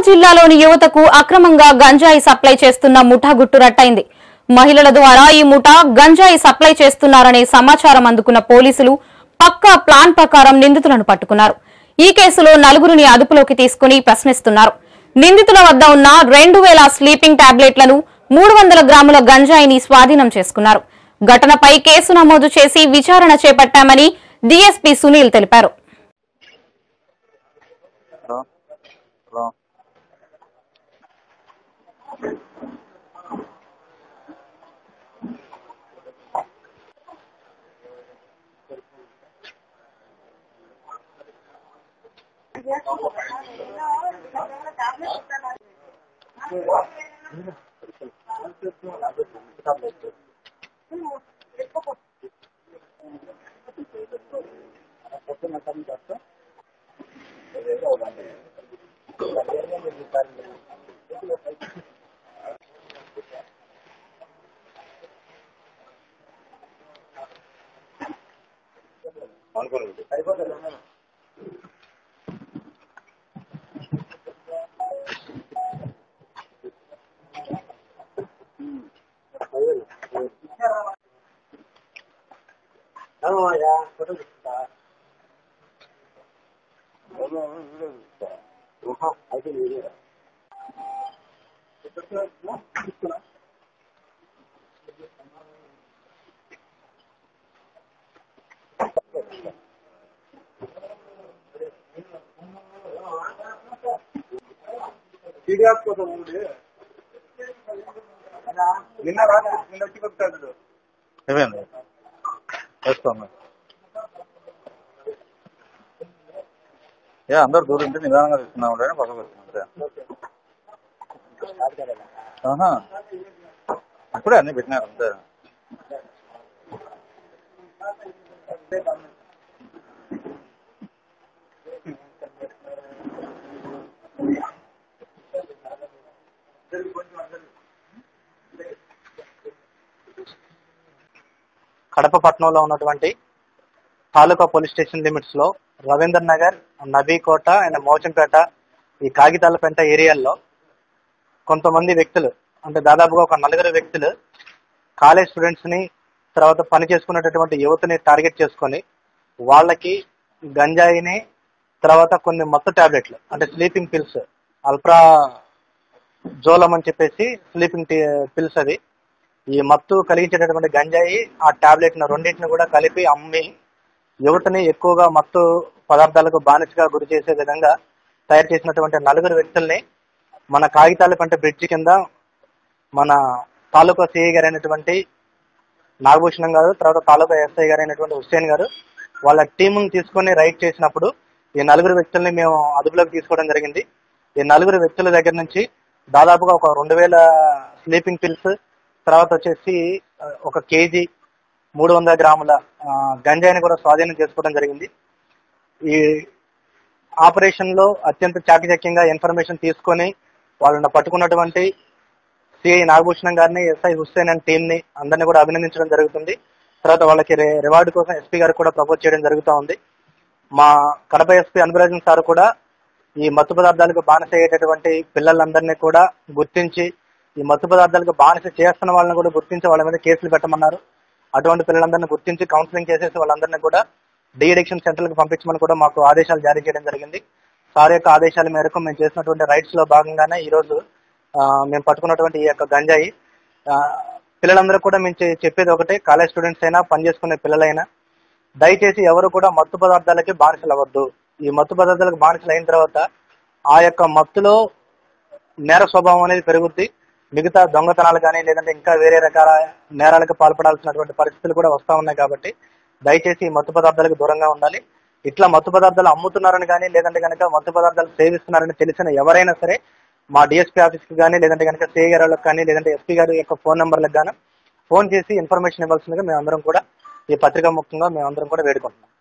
జిల్లాలోని యువతకు అక్రమంగా గంజాయి సప్లై చేస్తున్న ముఠా గుట్టు రట్టయింది మహిళల ద్వారా ఈ ముఠా గంజాయి సప్లై చేస్తున్నారనే సమాచారం అందుకున్న పోలీసులు పక్కా ప్లాన్ ప్రకారం నిందితులను పట్టుకున్నారు ఈ కేసులో నలుగురిని అదుపులోకి తీసుకుని ప్రశ్నిస్తున్నారు నిందితుల వద్ద ఉన్న రెండు వేల స్లీపింగ్ టాబ్లెట్లను మూడు వందల గ్రాముల గంజాయిని స్వాధీనం చేసుకున్నారు ఘటనపై కేసు నమోదు చేసి విచారణ చేపట్టామని డీఎస్పీ సునీల్ తెలిపారు హలో హలో పీడిఎఫ్ కోసం ఉంది నిన్న రాత్రి నిన్న వచ్చి కొట్టాడు ఏమైంది వేస్తాను ఏ అందరు దూరం ఉంటే నిదానంగా తీసుకున్నాం అంటే పక్కకు వస్తున్నాం అంతే ఆహా. ఇప్పుడే అన్ని పెట్టినారు అంతే కడప పట్టణంలో ఉన్నటువంటి తాలూకా పోలీస్ స్టేషన్ లిమిట్స్ లో రవీందర్ నగర్ నబీకోట అండ్ మోచంపేట ఈ కాగితాలపేట ఏరియాల్లో కొంతమంది వ్యక్తులు అంటే దాదాపుగా ఒక నలుగురు వ్యక్తులు కాలేజ్ స్టూడెంట్స్ ని తర్వాత పని చేసుకునేటటువంటి యువతని టార్గెట్ చేసుకొని వాళ్ళకి గంజాయిని తర్వాత కొన్ని మత్తు టాబ్లెట్లు అంటే స్లీపింగ్ పిల్స్ అల్ట్రా జోలం అని చెప్పేసి స్లీపింగ్ పిల్స్ అవి ఈ మత్తు కలిగించేటటువంటి గంజాయి ఆ టాబ్లెట్ ను రెండింటిని కూడా కలిపి అమ్మి యువతని ఎక్కువగా మత్తు పదార్థాలకు బానిసగా గురి చేసే విధంగా తయారు చేసినటువంటి నలుగురు వ్యక్తుల్ని మన కాగితాల పంట బ్రిడ్జి కింద మన తాలూకా సిఐ గారు అయినటువంటి నాగభూషణం గారు తర్వాత తాలూకా ఎస్ఐ గారు అయినటువంటి హుస్సేన్ గారు వాళ్ళ టీముని తీసుకొని రైడ్ చేసినప్పుడు ఈ నలుగురు వ్యక్తుల్ని మేము అదుపులోకి తీసుకోవడం జరిగింది ఈ నలుగురు వ్యక్తుల దగ్గర నుంచి దాదాపుగా ఒక రెండు వేల స్లీపింగ్ పిల్స్ తర్వాత వచ్చేసి ఆ, ఒక కేజీ మూడు వందల గ్రాముల ఆ, గంజాయిని కూడా స్వాధీనం చేసుకోవడం జరిగింది ఈ ఆపరేషన్ లో అత్యంత చాకచక్యంగా ఇన్ఫర్మేషన్ తీసుకొని వాళ్ళని పట్టుకున్నటువంటి సిఐ నాగభూషణం గారిని ఎస్ఐ హుస్సేన్ అండ్ టీమ్ ని అందరినీ కూడా అభినందించడం జరుగుతుంది తర్వాత వాళ్ళకి రి- రివార్డు కోసం ఎస్పీ గారు కూడా ప్రపోజ్ చేయడం జరుగుతూ ఉంది మా కడప ఎస్పీ అనురాజన్ సార్ కూడా ఈ మత్తు పదార్థాలకు బానిస అయ్యేటటువంటి పిల్లలందరినీ కూడా గుర్తించి ఈ మత్తు పదార్థాలకు బానిస చేస్తున్న వాళ్ళని కూడా గుర్తించి వాళ్ళ మీద కేసులు పెట్టమన్నారు అటువంటి పిల్లలందరినీ గుర్తించి కౌన్సిలింగ్ చేసేసి వాళ్ళందరినీ కూడా డి అడిక్షన్ సెంటర్ కి పంపించమని కూడా మాకు ఆదేశాలు జారీ చేయడం జరిగింది సార్ యొక్క ఆదేశాల మేరకు మేము చేసినటువంటి రైట్స్ లో భాగంగానే ఈ రోజు ఆ, మేము పట్టుకున్నటువంటి ఈ యొక్క గంజాయి ఆ, పిల్లలందరూ కూడా మేము చె- చెప్పేది ఒకటే కాలేజ్ స్టూడెంట్స్ అయినా పనిచేసుకునే పిల్లలైనా దయచేసి ఎవరు కూడా మత్తు పదార్థాలకి బానిసలు అవ్వద్దు ఈ మత్తు పదార్థాలకు బానిసలు అయిన తర్వాత ఆ యొక్క మత్తులో నేర స్వభావం అనేది పెరుగుద్ది మిగతా దొంగతనాలు కానీ లేదంటే ఇంకా వేరే రకాల నేరాలకు పాల్పడాల్సినటువంటి పరిస్థితులు కూడా వస్తా ఉన్నాయి కాబట్టి దయచేసి ఈ మత్తు పదార్థాలకు దూరంగా ఉండాలి ఇట్లా మత్తు పదార్థాలు అమ్ముతున్నారని కానీ లేదంటే కనుక మత్తు పదార్థాలు సేవిస్తున్నారని తెలిసిన ఎవరైనా సరే మా డిఎస్పీ ఆఫీస్ కి కానీ లేదంటే కనుక సిఐ గారి వాళ్ళకి కానీ లేదంటే ఎస్పీ గారి యొక్క ఫోన్ నంబర్లకు గాను ఫోన్ చేసి ఇన్ఫర్మేషన్ ఇవ్వాల్సిందిగా మేమందరం కూడా ఈ పత్రికా ముఖ్యంగా మేమందరం కూడా వేడుకుంటున్నాం